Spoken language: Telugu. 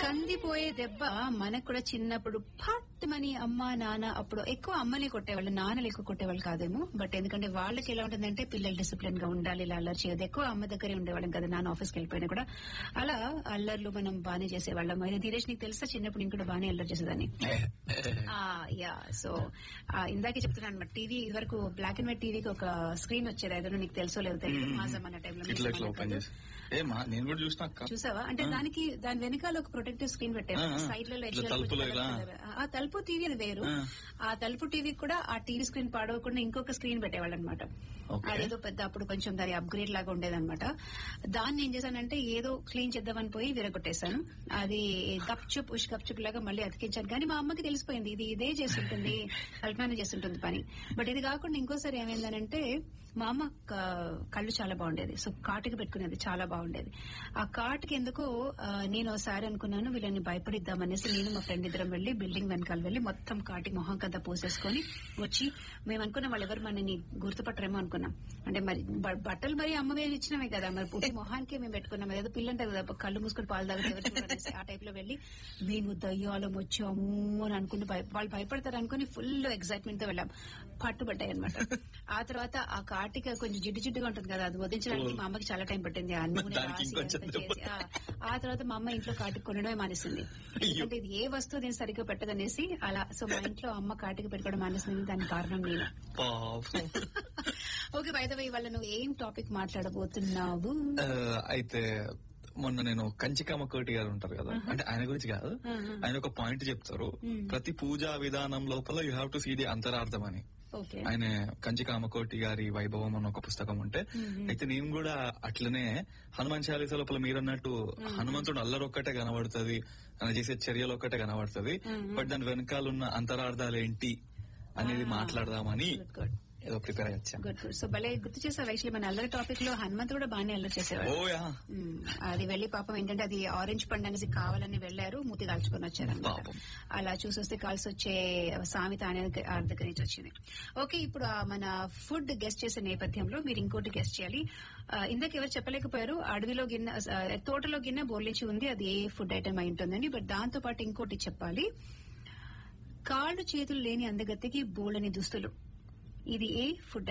కందిపోయే దెబ్బ మనకు కూడా చిన్నప్పుడు ఫట్ మని అమ్మ నాన్న అప్పుడు ఎక్కువ అమ్మనే కొట్టేవాళ్ళు నాన్నలు ఎక్కువ కొట్టేవాళ్ళు కాదేమో బట్ ఎందుకంటే వాళ్ళకి ఎలా ఉంటుందంటే పిల్లలు డిసిప్లిన్ గా ఉండాలి ఇలా అల్లరి చేయదు ఎక్కువ అమ్మ దగ్గరే ఉండేవాళ్ళం కదా నాన్న ఆఫీస్కి వెళ్ళిపోయినా కూడా అలా అల్లర్లు మనం బాగానే చేసేవాళ్ళం అయినా ధీరేష్ నీకు తెలుసా చిన్నప్పుడు నేను కూడా బాగానే అల్లరి చేసేదాన్ని యా సో ఇందాకే చెప్తున్నాను అనమాట టీవీ వరకు బ్లాక్ అండ్ వైట్ టీవీకి ఒక స్క్రీన్ వచ్చేది ఏదైనా నీకు తెలుసో లేదు తెలియదు మాజం అన్న ఇట్లా ఇట్లా ఓపెన్ టైంలో చేసి ఏ మా నేను కూడా చూసిన అక్క చూసావా అంటే దానికి దాని వెనకాల ఒక ప్రొటెక్టివ్ స్క్రీన్ పెట్టారు ఆ, ఆ. సైడ్ లలో ఇట్లా edge లలో తలుపులో కొంచెం ఇలా. colour colour. ఆ తలుపు టీవీ అని వేరు ఆ. ఆ తలుపు టీవీ కూడా ఆ టీవీ స్క్రీన్ పాడవకుండా ఇంకొక స్క్రీన్ పెట్టేవాళ్ళు అనమాట Okay. అదేదో పెద్ద అప్పుడు కొంచెం దాని అప్గ్రేడ్ లాగా ఉండేదన్నమాట దాన్ని ఏం చేశానంటే ఏదో క్లీన్ చేద్దామని పోయి విరగొట్టేశాను అది గప్చుప్ ఉష్ గప్చుప్ లాగా మళ్ళీ అతికించాను కానీ మా అమ్మకి తెలిసిపోయింది ఇది ఇదే చేస్తుంటుంది కల్పన చేస్తుంటుంది పని బట్ ఇది కాకుండా ఇంకోసారి ఏమైందనంటే మా అమ్మ క- కళ్ళు చాలా బాగుండేది సో కాటుకి పెట్టుకునేది చాలా బాగుండేది ఆ కాటుకి ఎందుకో ఆ, నేను ఒకసారి అనుకున్నాను వీళ్ళని భయపడిద్దామనేసి నేను మా ఫ్రెండ్ ఇద్దరం వెళ్లి బిల్డింగ్ వెనకాల వెళ్లి మొత్తం కాటికి మొహం కథ పూసేసుకొని వచ్చి మేము అనుకున్నాం వాళ్ళు ఎవరు మనని గుర్తుపట్టరేమో అనుకున్నాం అంటే మరి బ- బట్టలు మరి అమ్మ మేము ఇచ్చినమే కదా మరి పుట్టి మొహానికే మేము పెట్టుకున్నాం ఏదో పిల్లంటే కదా కళ్ళు మూసుకొని పాలు తాగితే ఎవరు చూడరనేసి ఆ టైప్ లో వెళ్లి మేము దయ్యాలం వచ్చాము అని అనుకుని భయ- వాళ్ళు భయపడతారు అనుకుని ఫుల్ ఎక్సైట్మెంట్ తో వెళ్ళాం పట్టుబడ్డాయి అనమాట ఆ తర్వాత ఆ కాటిక కొంచెం జిడ్డు జిడ్డుగా ఉంటుంది కదా అది వదిలించడానికి మా అమ్మకి చాలా టైం పట్టింది ఆ నూనె దానికి రాసి ఇంకొంచెం అంతా చేసి, ఆ, ఆ తర్వాత మా అమ్మ ఇంట్లో కాటికి కొనడమే మానేసింది ఎందుకంటే ఇది ఏ వస్తువు నేను సరిగ్గా పెట్టదనేసి అలా సో మా ఇంట్లో అమ్మ కాటికి పెట్టుకోవడం మానేసింది దానికి కారణం నేను పాపం ఓకే బై ద వే ఇవాళ నువ్వు ఏం టాపిక్ మాట్లాడబోతున్నావు ఆ, అయితే మొన్న నేను కంచికామ కోటి గారు ఉంటారు కదా అంటే ఆయన గురించి కాదు ఆహా. ఆయన ఒక పాయింట్ చెప్తారు ప్రతి పూజా విధానం లోపల you have to see the అంతరార్థం అని ఓకే ఆయన కంచికామకోటి గారి వైభవం అన్న ఒక పుస్తకం ఉంటే అయితే నేను కూడా అట్లనే హనుమాన్ చాలీస లోపల మీరన్నట్టు హనుమంతుడు అల్లరి ఒక్కటే కనబడుతుంది ఆయన చేసే చర్యలు ఒక్కటే కనబడుతుంది బట్ దాని వెనకాల ఉన్న అంతరార్థాలు ఏంటి అనేది మాట్లాడదామని గుడ్ గుడ్ ఏదో ప్రిపేర్ అయ్యా గుడ్ గుడ్ సో భలే గుర్తు చేసావు యాక్చువల్లీ మన అల్లరి టాపిక్ లో హనుమంతు కూడా బాగానే అల్లరి చేసేవాడు ఓ యా మ్మ్. అది వెళ్లి పాపం ఏంటంటే అది ఆరెంజ్ పండు అనేసి కావాలని వెళ్లారు మూతి కాల్చుకొని వచ్చారు పాపం. అలా చూసొస్తే కలిసి వచ్చే సామెత అనేది ఆ దగ్గర నుంచి వచ్చింది ఓకే ఇప్పుడు ఆ మన ఫుడ్ గెస్ట్ చేసే నేపథ్యంలో మీరు ఇంకోటి గెస్ట్ చేయాలి ఆ, ఇందాక ఎవరు చెప్పలేకపోయారు అడవిలో గిన్నె ఆ, తోటలో గిన్నె బోర్లించి ఉంది అది ఏ ఫుడ్ ఐటమ్ అయి ఉంటుందని బట్ దాంతో పాటు ఇంకోటి చెప్పాలి కాళ్ళు చేతులు లేని అందగత్తెకి బోలని దుస్తులు ఇది ఏ ఫుడ్